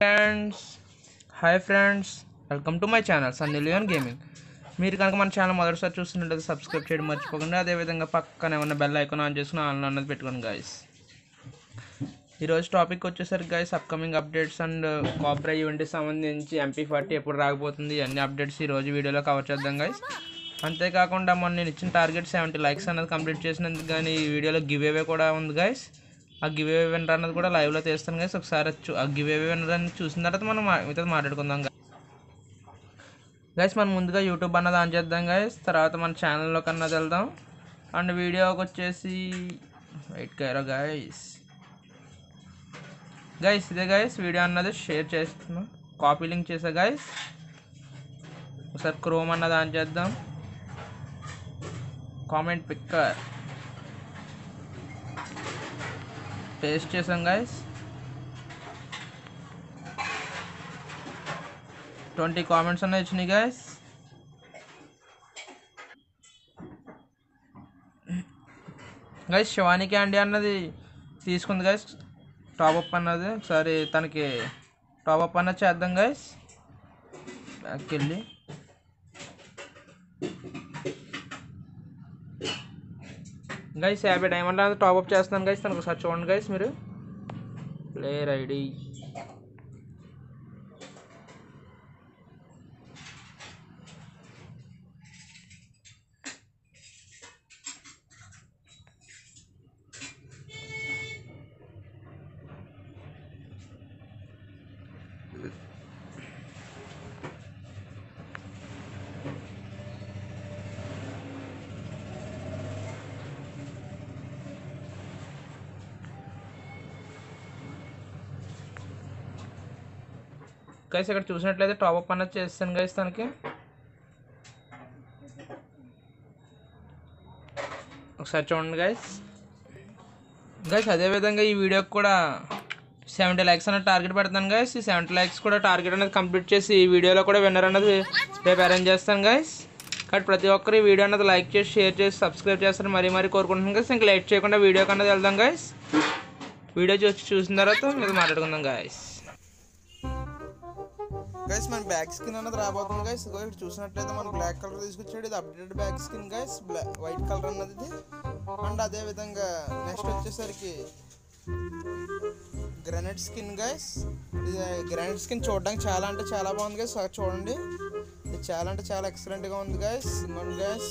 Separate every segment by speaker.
Speaker 1: friends hi friends welcome to my channel Sunny Leone gaming మీరు కనుక మన channel మొదటిసారి చూస్తున్నట్లయితే సబ్స్క్రైబ్ చేయడం మర్చిపోకుండా అదేవిధంగా పక్కనే ఉన్న బెల్ ఐకాన్ ఆన్ చేసుకుని ఆన్లో అన్నది పెట్టుకోండి గాయస్ ఈరోజు టాపిక్ వచ్చేసరికి గైస్ అప్కమింగ్ అప్డేట్స్ అండ్ కాపరే ఈవెంట్కి సంబంధించి ఎంపీ ఫార్టీ ఎప్పుడు రాకపోతుంది అన్ని అప్డేట్స్ ఈరోజు వీడియోలో కవర్ చేద్దాం గైస్ అంతేకాకుండా మొన్న నేను ఇచ్చిన టార్గెట్ సెవెంటీ లైక్స్ అనేది కంప్లీట్ చేసినందుకు కానీ ఈ వీడియోలో గివ్ అవే కూడా ఉంది గైస్ ఆ గివ్ అవే విన్నర్ అన్నది కూడా లైవ్లో తీస్తాను గైస్ ఒకసారి అది చూ- ఆ గివ్ అవే విన్నర్ అని చూసిన తర్వాత మనం మా- మిగతాది మాట్లాడుకుందాం గైస్ మనం ముందుగా యూట్యూబ్ అన్నది ఆన్ చేద్దాం గైస్ తర్వాత మన ఛానల్లో కన్నా వెళ్దాం అండ్ వీడియోకి వచ్చేసి వెయిట్ కైరో గైస్ గైస్ ఇదే గైస్ వీడియో అన్నది షేర్ చేస్తున్నాం కాపీ లింక్ చేసా గైస్ ఒకసారి క్రోమ్ అన్నది ఆన్ చేద్దాం కామెంట్ పిక్కర్ పేస్ట్ చేసాం గైస్ ట్వంటీ కామెంట్స్ అన్నీ వచ్చినాయి గైస్ గైస్ శివాని క్యాండీ అన్నది తీసుకుంది గైస్ టాప్అప్ అన్నది ఒకసారి తనకి టాప్అప్ అన్నది చేద్దాం గైస్ బ్యాక్కి వెళ్ళి గైస్ యాభై డైమండ్ అనేది టాప్అప్ చేస్తున్నాను గైస్ తనకు ఒకసారి చూడండి గైస్ మీరు ప్లేయర్ ఐడి గైస్ ఇక్కడ చూసినట్లయితే టాప్అప్ అన్నది చేస్తాను గైస్ తనకి ఒకసారి చూడండి గైస్ గైస్ అదేవిధంగా ఈ వీడియోకి కూడా సెవెంటీ లైక్స్ అనేది టార్గెట్ పెడతాను గైస్ ఈ సెవెంటీ లైక్స్ కూడా టార్గెట్ అనేది కంప్లీట్ చేసి ఈ వీడియోలో కూడా విన్నర్ అనేది రేపు అరేంజ్ చేస్తాను గైస్ కాబట్టి ప్రతి ఒక్కరు ఈ వీడియో అనేది లైక్ చేసి షేర్ చేసి సబ్స్క్రైబ్ చేస్తారని మరీ మరీ కోరుకుంటున్నాను గైస్ ఇంకా లేట్ చేయకుండా వీడియో కన్నది వెళ్దాం గైస్ వీడియో చూసి చూసిన తర్వాత మీద మాట్లాడుకుందాం గైస్
Speaker 2: గైస్ మన బ్యాక్ స్కిన్ అన్నది రాబోతుంది గైస్ ఇదిగో ఇక్కడ చూసినట్లయితే మన బ్లాక్ కలర్ తీసుకొచ్చాడు ఇది updated back skin guys white colour అన్నది ఇది అండ్ అదే విధంగా నెక్స్ట్ వచ్చేసరికి గ్రానైట్ స్కిన్ గైస్ ఇది గ్రానైట్ స్కిన్ చూడడానికి చాలా అంటే చాలా బాగుంది గైస్ చూడండి ఇది చాలా అంటే చాలా ఎక్సలెంట్గా ఉంది గైస్ ఇంకోండి గైస్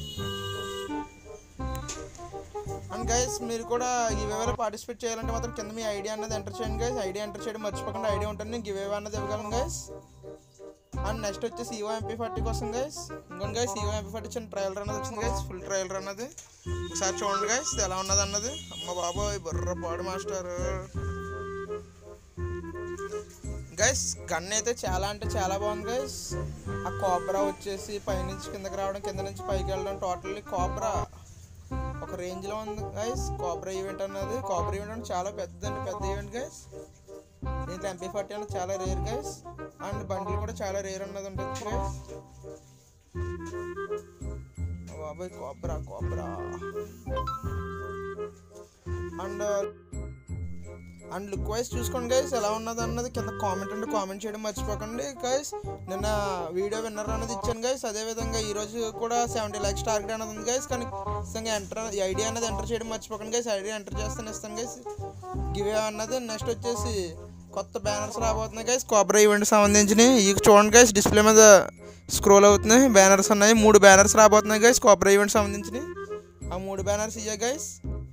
Speaker 2: అండ్ గైస్ మీరు కూడా గివ్ అవేలో పార్టిసిపేట్ చేయాలంటే మాత్రం కింద మీ ఐడియా అన్నది ఎంటర్ చేయండి గైస్ ఐడియా ఎంటర్ చేయడం మర్చిపోకుండా ఐడియా ఉంటుంది గివ్ అవే అన్నది ఇవ్వగలను గైస్ అండ్ నెక్స్ట్ వచ్చేసి ఈవో ఎంపీ ఫార్టీ కోసం గైస్ ఇంకొన్ని గైస్ ఈవో ఎంపీ ఫార్టీ చిన్న ట్రయల్ రన్ వచ్చింది గైస్ ఫుల్ ట్రయల్ రన్ అది ఒకసారి చూడండి గైస్ ఎలా ఉన్నది అన్నది అమ్మ బాబోయ్ బుర్ర పాడు మాస్టర్ గైస్ గన్ అయితే చాలా అంటే చాలా బాగుంది గైస్ ఆ కోబ్రా వచ్చేసి పైనుంచి కిందకి రావడం కింద నుంచి పైకి వెళ్ళడం టోటల్లీ కోబ్రా ఒక రేంజ్ లో ఉంది గైస్ కోబ్రా ఈవెంట్ అన్నది కోబ్రా ఈవెంట్ అంటే చాలా పెద్ద అంటే పెద్ద ఈవెంట్ గైస్ దీంట్లో ఎంపీ ఫార్టీ అనేది చాలా రేర్ గైస్ అండ్ బండిల్ కూడా చాలా రేర్ అన్నది ఉంటుంది గైస్ బాబాయ్ cobra cobra and and look wise చూసుకోండి గైస్ ఎలా ఉన్నది అన్నది కింద కామెంట్ అంటే కామెంట్ చేయడం మర్చిపోకండి గైస్ నిన్న వీడియో విన్నర్ అన్నది ఇచ్చాను గైస్ అదేవిధంగా ఈ రోజు కూడా సెవెంటీ ల్యాక్స్ టార్గెట్ అన్నది ఉంది గైస్ కానీ నిజంగా ఎంటర్ ఈ ఐడియా అనేది ఎంటర్ చేయడం మర్చిపోకండి గైస్ ఐడియా ఎంటర్ చేస్తాను ఇస్తాను గైస్ గివే అన్నది నెక్స్ట్ వచ్చేసి కొత్త బ్యానర్స్ రాబోతున్నాయి గైస్ కోబ్రా ఈవెంట్ సంబంధించినవి ఇవి చూడండి గైస్ డిస్ప్లే మీద స్క్రోల్ అవుతున్నాయి బ్యానర్స్ ఉన్నాయి మూడు బ్యానర్స్ రాబోతున్నాయి గైస్ కోబ్రా ఈవెంట్ సంబంధించినవి ఆ మూడు బ్యానర్స్ ఇయ్యా గైస్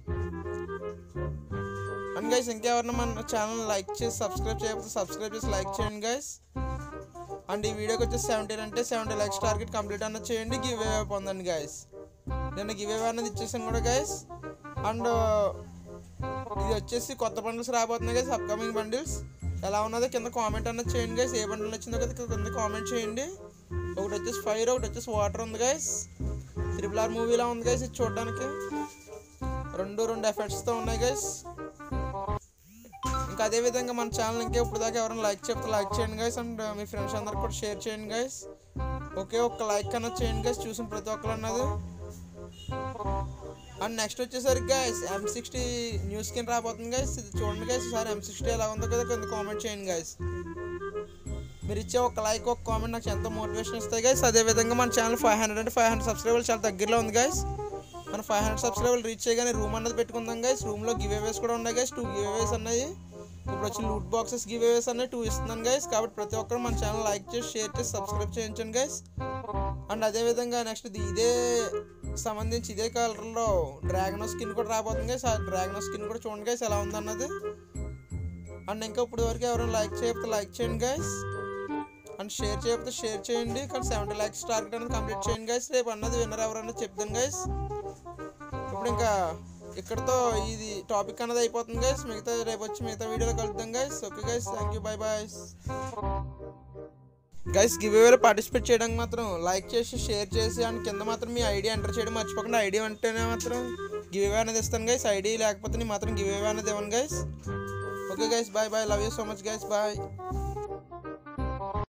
Speaker 2: అండ్ గైస్ ఇంకెవరన్నా మన ఛానల్ లైక్ చేసి సబ్స్క్రైబ్ చేయకపోతే సబ్స్క్రైబ్ చేసి లైక్ చేయండి గైస్ అండ్ ఈ వీడియోకి వచ్చేసి సెవెంటీ అంటే సెవెంటీ లైక్స్ టార్గెట్ కంప్లీట్ అన్నది చేయండి గివ్ అవే పొందండి గైస్ నేను గివ్ అవే అన్నది ఇచ్చేసాను కూడా గైస్ అండ్ ఇది వచ్చేసి కొత్త బండిల్స్ రాబోతున్నాయి గైస్ అప్కమింగ్ బండిల్స్ ఎలా ఉన్నదో కింద కామెంట్ అన్నది చేయండి గైస్ ఏ బండిల్ వచ్చిందో కదా కింద కామెంట్ చేయండి ఒకటి వచ్చేసి ఫైర్ ఒకటి వచ్చేసి వాటర్ ఉంది గైస్ త్రిపుల్ ఆర్ మూవీలా ఉంది గైస్ ఇది చూడడానికి రెండు రెండు ఎఫెక్ట్స్తో ఉన్నాయి గైస్ ఇంకా అదే విధంగా మన ఛానల్ ఇంకా ఇప్పుడు దాకా ఎవరైనా లైక్ చెప్తే లైక్ చేయండి గైస్ అండ్ మీ ఫ్రెండ్స్ అందరికి కూడా షేర్ చేయండి గైస్ ఓకే ఒక్క లైక్ అన్నది చేయండి గైస్ చూసిన ప్రతి ఒక్కరు అన్నది అండ్ నెక్స్ట్ వచ్చేసరికి guys M sixty new skin రాబోతుంది గైస్ ఇది చూడండి గైస్ ఈసారి ఎం సిక్స్టీ ఎలా ఉందో కదా కొంత కామెంట్ చేయండి గైస్ మీరు ఇచ్చే ఒక లైక్ ఒక కామెంట్ నాకు ఎంతో మోటివేషన్ ఇస్తాయి గైస్ అదేవిధంగా మన ఛానల్ ఫైవ్ హండ్రెడ్ అంటే ఫైవ్ హండ్రెడ్ సబ్స్క్రైబర్లు చాలా దగ్గరలో ఉంది గైస్ మన ఫైవ్ హండ్రెడ్ సబ్స్క్రైబర్లు రీచ్ చేయగానే రూమ్ అన్నది పెట్టుకుందాం గైస్ రూమ్లో గివ్ అవేస్ కూడా ఉన్నాయి గైస్ టూ గివ్ అవేస్ ఉన్నాయి ఇప్పుడు వచ్చి లూట్ బాక్సెస్ గివ్ అవేస్ అన్నీ టూ ఇస్తున్నాను గైస్ కాబట్టి ప్రతి ఒక్కరు మన ఛానల్ లైక్ చేసి షేర్ చేసి సబ్స్క్రైబ్ చేయించండి గైస్ అండ్ అదేవిధంగా నెక్స్ట్ ఇదే సంబంధించి ఇదే కలర్లో డ్రాగన్ స్కిన్ కూడా రాబోతుంది గైస్ ఆ డ్రాగన్ స్కిన్ కూడా చూడండి గైస్ ఎలా ఉందన్నది అండ్ ఇంకా ఇప్పుడు వరకు ఎవరైనా లైక్ చేయకపోతే లైక్ చేయండి గైస్ అండ్ షేర్ చేయకపోతే షేర్ చేయండి కానీ సెవెంటీ ల్యాక్స్ టార్గెట్ అనేది కంప్లీట్ చేయండి గైస్ రేపు అన్నది విన్నర్ ఎవరన్నా చెప్తాను గైస్ ఇప్పుడు ఇంకా ఇక్కడతో ఇది టాపిక్ అన్నది అయిపోతుంది గైస్ మిగతా రేపు వచ్చి మిగతా వీడియోలో కలుద్దాం guys okay guys thank you bye bye guys give అవేలో పార్టిసిపేట్ చేయడానికి మాత్రం లైక్ చేసి షేర్ చేసి అండ్ కింద మాత్రం మీ ఐడి ఎంటర్ చేయడం మర్చిపోకుండా ఐడి అంటేనే మాత్రం గివ్ అవే అనేది ఇస్తాను గైస్ ఐడి లేకపోతే నేను మాత్రం గివ్ అవే అనేది ఇవ్వను guys okay guys bye bye love you so much guys bye